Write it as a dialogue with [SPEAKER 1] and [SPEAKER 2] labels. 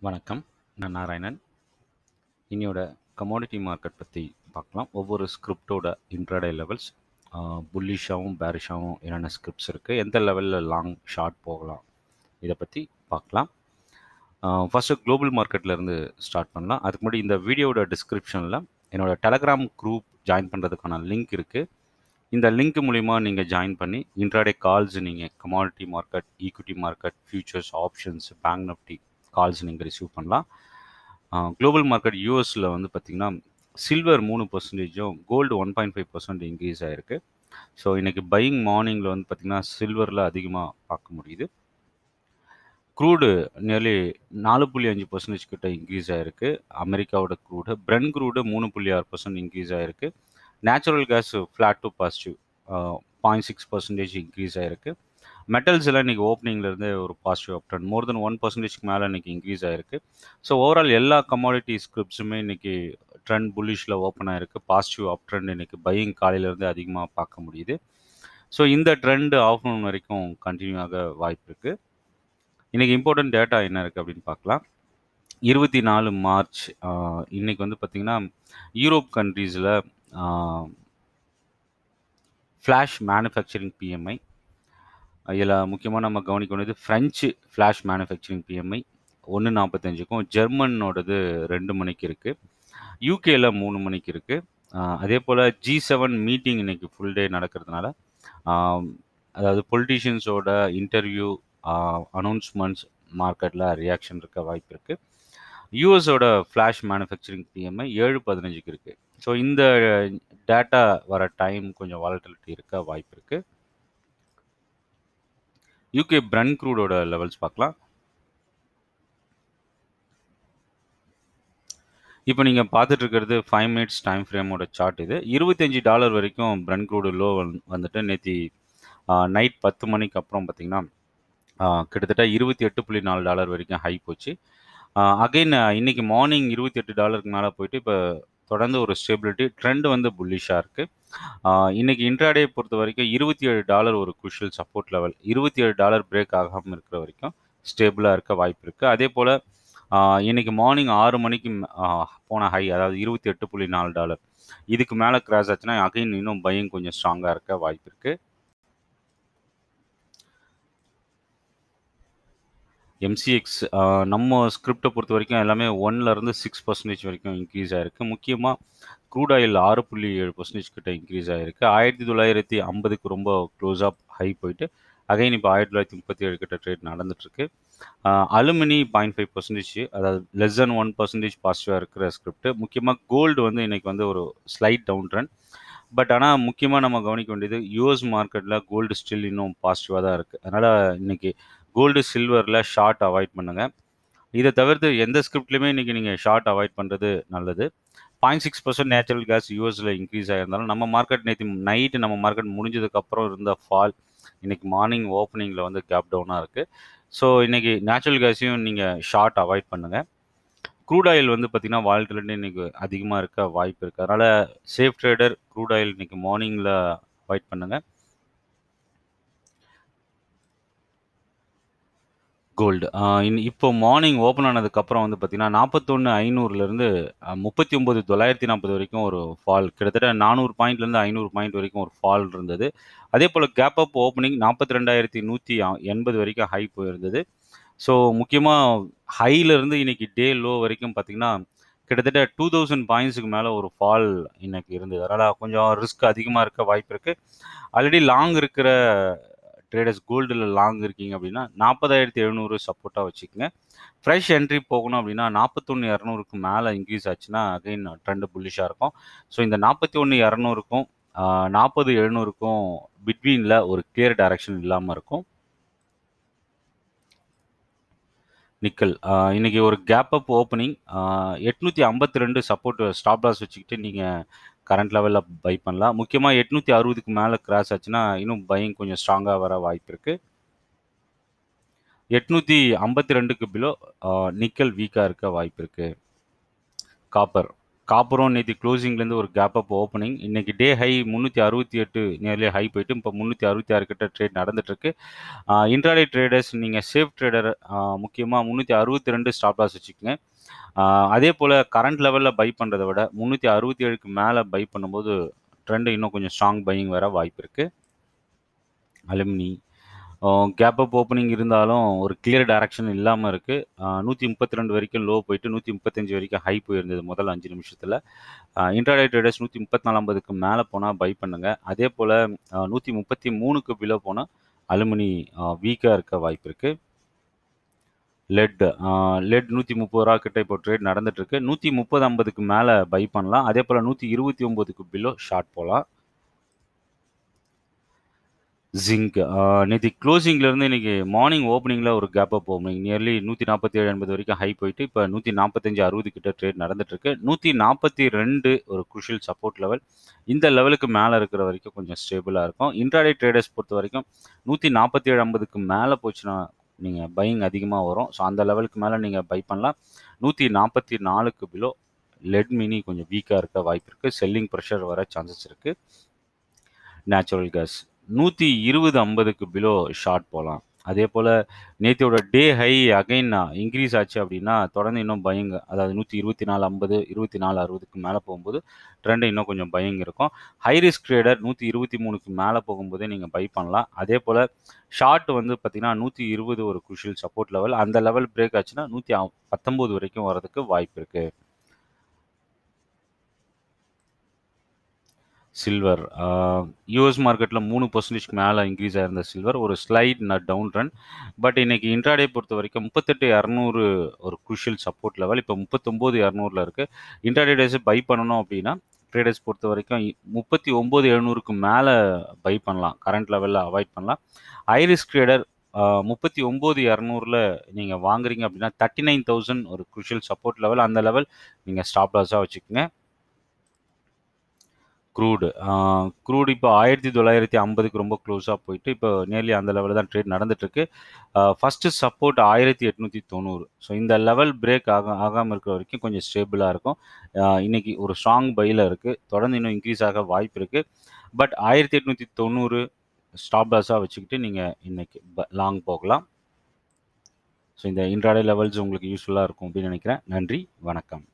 [SPEAKER 1] வணக்கம் நான் நாராயணன் இன்னையோட கமோடிட்டி மார்க்கெட் பற்றி பார்க்கலாம் ஒவ்வொரு ஸ்கிரிப்டோட இன்ட்ராடே லெவல்ஸ் புல்லிஷாகவும் பேரிஷாகவும் என்னென்ன ஸ்கிரிப்ட்ஸ் இருக்குது எந்த லெவலில் லாங் ஷார்ட் போகலாம் இதை பற்றி பார்க்கலாம் ஃபஸ்ட்டு குளோபல் மார்க்கெட்லேருந்து ஸ்டார்ட் பண்ணலாம் அதுக்கு முன்னாடி இந்த வீடியோட டிஸ்கிரிப்ஷனில் என்னோட டெலகிராம் குரூப் ஜாயின் பண்ணுறதுக்கான லிங்க் இருக்குது இந்த லிங்க் மூலிமா நீங்கள் ஜாயின் பண்ணி இன்ட்ராடே கால்ஸ் நீங்கள் commodity market equity market futures options bank Nifty calls நீங்கள் ரிசீவ் பண்ணலாம் குளோபல் மார்க்கெட் யூஎஸில் வந்து பார்த்திங்கன்னா சில்வர் மூணு பர்சன்டேஜும் gold one point five percent increase ஆகிருக்கு ஸோ இன்றைக்கி பையிங் மார்னிங்கில் வந்து பார்த்திங்கன்னா சில்வரில் அதிகமாக பார்க்க முடியுது க்ரூடு நியர்லி நாலு புள்ளி அஞ்சு பர்சன்டேஜ் கிட்ட இன்க்ரீஸ் ஆகிருக்கு அமெரிக்காவோட க்ரூடு பிரென் க்ரூடு மூணு புள்ளி ஆறு பர்சன்ட் இன்க்ரீஸ் ஆகிருக்கு natural gas flat to positive point six percentage increase ஆகிருக்கு மெட்டல்ஸ் எல்லாம் இன்றைக்கி ஓப்பனிங்லேருந்து ஒரு positive up trend more than one பர்சன்டேஜ்க்கு மேலே இன்றைக்கி இன்க்ரீஸ் ஆகிருக்கு ஸோ ஓவரால் எல்லா கமாடிட்டி ஸ்கிரிப்ட்ஸுமே இன்றைக்கி ட்ரெண்ட் புல்லிஷில் ஓப்பன் ஆகிருக்கு பாசிட்டிவ் அப் ட்ரெண்ட் இன்றைக்கி பையிங் காலையிலேருந்து அதிகமாக பார்க்க முடியுது ஸோ இந்த ட்ரெண்டு ஆஃப்டர்நூன் வரைக்கும் கண்டினியூ ஆக வாய்ப்பு இருக்குது இன்றைக்கி இம்பார்ட்டன்ட் டேட்டா என்ன இருக்குது அப்படின்னு பார்க்கலாம் இருபத்தி நாலு மார்ச் இன்றைக்கி வந்து பார்த்திங்கன்னா யூரோப் கண்ட்ரீஸில் ஃப்ளாஷ் மேனுஃபேக்சரிங் பிஎம்ஐ இதில் முக்கியமாக நம்ம கவனிக்க வேண்டியது ஃப்ரெஞ்சு ஃப்ளாஷ் மேனுஃபேக்சரிங் பிஎம்ஐ ஒன்று நாற்பத்தஞ்சுக்கும் ஜெர்மனோடது ரெண்டு மணிக்கு இருக்குது யூகேல மூணு மணிக்கு இருக்குது அதே போல் ஜி செவன் மீட்டிங் இன்னைக்கு ஃபுல் டே நடக்கிறதுனால அதாவது பொலிட்டீஷியன்ஸோட இன்டர்வியூ அனௌன்ஸ்மெண்ட்ஸ் மார்க்கெட்டில் ரியாக்ஷன் இருக்க வாய்ப்பு இருக்குது யூஎஸோட ஃப்ளாஷ் மேனுஃபேக்சரிங் பிஎம்ஐ ஏழு பதினஞ்சுக்கு இருக்குது ஸோ இந்த டேட்டா வர டைம் கொஞ்சம் வாலட்டிலிட்டி இருக்க வாய்ப்பு இருக்குது யூகே பிரன் க்ரூடோட லெவல்ஸ் பார்க்கலாம் இப்போ நீங்கள் பார்த்துட்டு இருக்கிறது ஃபைவ் மினிட்ஸ் டைம் ஃப்ரேமோட சார்ட் இது இருபத்தஞ்சி டாலர் வரைக்கும் பிரன் க்ரூடு லோ வந்துட்டு நேற்று நைட் பத்து மணிக்கு அப்புறம் பார்த்தீங்கன்னா கிட்டத்தட்ட இருபத்தி எட்டு புள்ளி நாலு டாலர் வரைக்கும் ஹை போச்சு அகைன் இன்னைக்கு மார்னிங் இருபத்தி எட்டு டாலருக்கு மேலே போயிட்டு இப்போ தொடர்ந்து ஒரு ஸ்டேபிலிட்டி ட்ரெண்ட் வந்து புல்லிஷாக இருக்குது இன்னைக்கு இன்ட்ராடே பொறுத்த வரைக்கும் இருபத்தி ஏழு டாலர் ஒரு குஷியல் சப்போர்ட் லெவல் இருபத்தி ஏழு டாலர் பிரேக் ஆகாமல் இருக்கிற வரைக்கும் ஸ்டேபிளாக இருக்க வாய்ப்பு இருக்குது அதே போல் இன்னைக்கு மார்னிங் ஆறு மணிக்கு போன ஹை அதாவது இருபத்தி எட்டு புள்ளி நாலு டாலர் இதுக்கு மேலே கிராஸ் ஆச்சுன்னா அகைன் இன்னும் பையன் கொஞ்சம் ஸ்ட்ராங்காக இருக்க வாய்ப்பு இருக்குது எம்சிஎக்ஸ் நம்ம ஸ்கிரிப்டை பொறுத்த வரைக்கும் எல்லாமே ஒன்லேருந்து சிக்ஸ் பர்சன்டேஜ் வரைக்கும் இன்க்ரீஸ் ஆகிருக்கு முக்கியமாக க்ரூட் ஆயில் ஆறு புள்ளி ஏழு பர்சன்டேஜ் கிட்ட இன்க்ரீஸ் ஆகிருக்கு ஆயிரத்தி தொள்ளாயிரத்தி ஐம்பதுக்கு ரொம்ப க்ளோஸ் அப் ஹை போயிட்டு அகைன் இப்போ ஆயிரத்தி தொள்ளாயிரத்தி முப்பத்தி ஏழு கிட்ட ட்ரேட் நடந்துட்டுருக்கு அலுமினி பாயிண்ட் ஃபைவ் பர்சன்டேஜ் அதாவது லெஸ் தென் ஒன் பர்சன்டேஜ் பாசிட்டிவாக இருக்கிற ஸ்கிரிப்ட் முக்கியமாக கோல்டு வந்து இன்றைக்கி வந்து ஒரு ஸ்லைட் டவுன் ட்ரெண்ட் பட் ஆனால் முக்கியமாக நம்ம கவனிக்க வேண்டியது யூஎஸ் மார்க்கெட்டில் கோல்டு ஸ்டில் இன்னும் பாசிட்டிவாக தான் இருக்குது அதனால் இன்றைக்கி கோல்டு சில்வரில் ஷார்ட் அவாய்ட் பண்ணுங்கள் இதை தவிர்த்து எந்த ஸ்கிரிப்ட்லையுமே இன்றைக்கி நீங்கள் ஷார்ட் அவாய்ட் பண்ணுறது நல்லது point six percent natural gas யூஎஸில் இன்க்ரீஸ் ஆகிருந்தாலும் நம்ம மார்க்கெட் நேற்று நைட்டு நம்ம மார்க்கெட் முடிஞ்சதுக்கப்புறம் இருந்த ஃபால் இன்றைக்கி மார்னிங் ஓப்பனிங்கில் வந்து கேப் டவுனாக இருக்குது ஸோ இன்றைக்கி நேச்சுரல் கேஸையும் நீங்கள் ஷார்ட் அவாய்ட் பண்ணுங்கள் க்ரூட் ஆயில் வந்து பார்த்திங்கன்னா வால்டிலிட்டி இன்றைக்கி அதிகமாக இருக்க வாய்ப்பு இருக்குது அதனால் சேஃப் ட்ரேடர் க்ரூட் ஆயில் இன்றைக்கி மார்னிங்கில் அவாய்ட் பண்ணுங்கள் கோல்டு இப்போ மார்னிங் ஓப்பன் ஆனதுக்கப்புறம் வந்து பார்த்தீங்கன்னா நாற்பத்தொன்று ஐநூறுலேருந்து முப்பத்தி ஒம்பது தொள்ளாயிரத்தி நாற்பது வரைக்கும் ஒரு ஃபால் கிட்டத்தட்ட நானூறு பாயிண்ட்லேருந்து ஐநூறு பாயிண்ட் வரைக்கும் ஒரு ஃபால் இருந்தது அதே போல் கேப் அப் ஓப்பனிங் நாற்பத்தி ரெண்டாயிரத்தி நூற்றி எண்பது வரைக்கும் ஹை போயிருந்தது ஸோ முக்கியமாக ஹையிலேருந்து இன்னைக்கு டே லோ வரைக்கும் பார்த்தீங்கன்னா கிட்டத்தட்ட டூ தௌசண்ட் பாயிண்ட்ஸுக்கு மேலே ஒரு ஃபால் இன்னைக்கு இருந்தது அதனால் கொஞ்சம் ரிஸ்க் அதிகமாக இருக்க வாய்ப்பு இருக்குது ஆல்ரெடி லாங் இருக்கிற ட்ரேடர்ஸ் கோல்டில் லாங் இருக்கீங்க அப்படின்னா நாற்பதாயிரத்தி எழுநூறு சப்போர்ட்டாக வச்சுக்கோங்க ஃப்ரெஷ் என்ட்ரி போகணும் அப்படின்னா நாற்பத்தொன்று இரநூறுக்கு மேலே இன்க்ரீஸ் ஆச்சுன்னா அகைன் ட்ரெண்டு புல்லிஷாக இருக்கும் ஸோ இந்த நாற்பத்தி ஒன்று இரநூறுக்கும் நாற்பது எழுநூறுக்கும் பிட்வீனில் ஒரு கிளியர் டைரக்ஷன் இல்லாமல் இருக்கும் நிக்கல் இன்னைக்கு ஒரு கேப் அப் ஓப்பனிங் எட்நூற்றி ஐம்பத்தி ரெண்டு சப்போர்ட் ஸ்டாப் லாஸ் வச்சுக்கிட்டு நீங்கள் கரண்ட் லெவலில் பை பண்ணலாம் முக்கியமாக எட்நூற்றி அறுபதுக்கு மேலே கிராஸ் ஆச்சுன்னா இன்னும் பையிங் கொஞ்சம் ஸ்ட்ராங்காக வர வாய்ப்பு இருக்குது எட்நூற்றி ஐம்பத்தி ரெண்டுக்கு பிலோ நிக்கல் வீக்காக இருக்க வாய்ப்பு இருக்குது காப்பர் காப்பரும் நேற்று க்ளோசிங்லேருந்து ஒரு கேப் அப் ஓப்பனிங் இன்னைக்கு டே ஹை முந்நூற்றி அறுபத்தி எட்டு நியர்லி ஹை போயிட்டு இப்போ முந்நூற்றி அறுபத்தி ஆறு கிட்ட ட்ரேட் நடந்துட்டுருக்கு இன்ட்ராடே ட்ரேடர்ஸ் நீங்கள் சேஃப் ட்ரேடர் முக்கியமாக முந்நூற்றி அறுபத்தி ரெண்டு ஸ்டாப் லாஸ் வச்சுக்கோங்க ஆஹ் அதே போல் கரண்ட் லெவலில் பை பண்ணுறதை விட முந்நூற்றி அறுபத்தி ஏழுக்கு மேலே பை பண்ணும்போது ட்ரெண்டு இன்னும் கொஞ்சம் ஸ்ட்ராங் பையிங் வர வாய்ப்பு இருக்குது அலுமினி கேப் அப் ஓப்பனிங் இருந்தாலும் ஒரு கிளியர் டைரக்ஷன் இல்லாமல் இருக்குது நூற்றி முப்பத்தி ரெண்டு வரைக்கும் லோ போயிட்டு நூற்றி முப்பத்தஞ்சு வரைக்கும் ஹை போயிருந்தது முதல் அஞ்சு நிமிஷத்தில் இன்டர்டே ட்ரேடர்ஸ் நூற்றி முப்பத்தி நாலு ஐம்பதுக்கு மேலே போனால் பை பண்ணுங்கள் அதே போல் நூற்றி முப்பத்தி மூணுக்கு பிலோ போனால் அலுமினி வீக்காக இருக்க வாய்ப்பு இருக்குது லெட் லெட் நூற்றி முப்பது ரூபா கிட்ட இப்போ ட்ரேட் நடந்துட்டுருக்கு நூற்றி முப்பது ஐம்பதுக்கு மேலே பை பண்ணலாம் அதே போல் நூற்றி இருபத்தி ஒம்போதுக்கு பிலோ ஷார்ட் போகலாம் ஜிங்க் நேற்று க்ளோசிங்லேருந்து இன்றைக்கி மார்னிங் ஓப்பனிங்கில் ஒரு கேப் அப் ஓப்பனிங் நியர்லி நூற்றி நாற்பத்தி ஏழு எண்பது வரைக்கும் ஹை போயிட்டு இப்போ நூற்றி நாற்பத்தஞ்சு அறுபது கிட்ட ட்ரேட் நடந்துட்டுருக்கு நூற்றி நாற்பத்தி ரெண்டு ஒரு குஷியல் சப்போர்ட் லெவல் இந்த லெவலுக்கு மேலே இருக்கிற வரைக்கும் கொஞ்சம் ஸ்டேபிளாக இருக்கும் இன்ட்ராடே ட்ரேடர்ஸ் பொறுத்த வரைக்கும் நூற்றி நாற்பத்தி ஏழு ஐம்பதுக்கு மேலே போச்சுன்னா நீங்கள் பையிங் அதிகமாக வரும் ஸோ அந்த லெவலுக்கு மேலே நீங்கள் பை பண்ணலாம் நூற்றி நாற்பத்தி நாலுக்கு பிலோ லெட் மினி கொஞ்சம் வீக்காக இருக்க வாய்ப்பு இருக்குது செல்லிங் ப்ரெஷர் வர சான்சஸ் இருக்குது நேச்சுரல் கேஸ் நூற்றி இருபது ஐம்பதுக்கு பிலோ ஷார்ட் போகலாம் அதே போல் நேத்தியோட டே ஹை அகைன் இன்க்ரீஸ் ஆச்சு அப்படின்னா தொடர்ந்து இன்னும் பயங்க அதாவது நூற்றி இருபத்தி நாலு ஐம்பது இருபத்தி நாலு அறுபதுக்கு மேலே போகும்போது ட்ரெண்டு இன்னும் கொஞ்சம் பயங்க இருக்கும் ஹை ரிஸ்க் ட்ரேடர் நூற்றி இருபத்தி மூணுக்கு மேலே போகும்போதே நீங்கள் பை பண்ணலாம் அதே போல் ஷார்ட் வந்து பார்த்திங்கன்னா நூற்றி இருபது ஒரு குஷியல் சப்போர்ட் லெவல் அந்த லெவல் பிரேக் ஆச்சுன்னா நூற்றி பத்தொம்போது வரைக்கும் வரதுக்கு வாய்ப்பு இருக்குது சில்வர் யூஎஸ் மார்க்கெட்டில் மூணு பர்சன்டேஜ்க்கு மேலே இன்க்ரீஸ் ஆயிருந்த சில்வர் ஒரு ஸ்லைட் நட் டவுன் ரன் பட் இன்னைக்கு இன்ட்ராடே பொறுத்த வரைக்கும் முப்பத்தெட்டு இரநூறு ஒரு குஷியல் சப்போர்ட் லெவல் இப்போ முப்பத்தொம்போது இரநூறுல இருக்குது இன்ட்ராடே டேஸ் பை பண்ணணும் அப்படின்னா ட்ரேடர்ஸ் பொறுத்த வரைக்கும் முப்பத்தி ஒம்பது எழுநூறுக்கு மேலே பை பண்ணலாம் கரண்ட் லெவலில் அவாய்ட் பண்ணலாம் ஐரிஸ் ட்ரேடர் முப்பத்தி ஒம்பது இரநூறுல நீங்கள் வாங்குறீங்க அப்படின்னா தேர்ட்டி நைன் தௌசண்ட் ஒரு குஷியல் சப்போர்ட் லெவல் அந்த லெவல் நீங்கள் ஸ்டாப் லாஸாக வச்சுக்கோங்க க்ரூடு க்ரூட் இப்போ ஆயிரத்தி தொள்ளாயிரத்தி ஐம்பதுக்கு ரொம்ப க்ளோஸாக போயிட்டு இப்போ நியர்லி அந்த லெவலில் தான் ட்ரேட் நடந்துட்டுருக்கு ஃபஸ்ட்டு சப்போர்ட் ஆயிரத்தி எட்நூற்றி தொண்ணூறு ஸோ இந்த லெவல் பிரேக் ஆக ஆகாமல் இருக்கிற வரைக்கும் கொஞ்சம் ஸ்டேபிளாக இருக்கும் இன்றைக்கி ஒரு ஸ்ட்ராங் பையில் இருக்குது தொடர்ந்து இன்னும் இன்க்ரீஸ் ஆக வாய்ப்பு இருக்குது பட் ஆயிரத்தி எட்நூற்றி தொண்ணூறு ஸ்டாப் லாஸாக வச்சுக்கிட்டு நீங்கள் இன்றைக்கி லாங் போகலாம் ஸோ இந்த இன்ட்ராடே லெவல்ஸ் உங்களுக்கு யூஸ்ஃபுல்லாக இருக்கும் அப்படின்னு நினைக்கிறேன் நன்றி வணக்கம்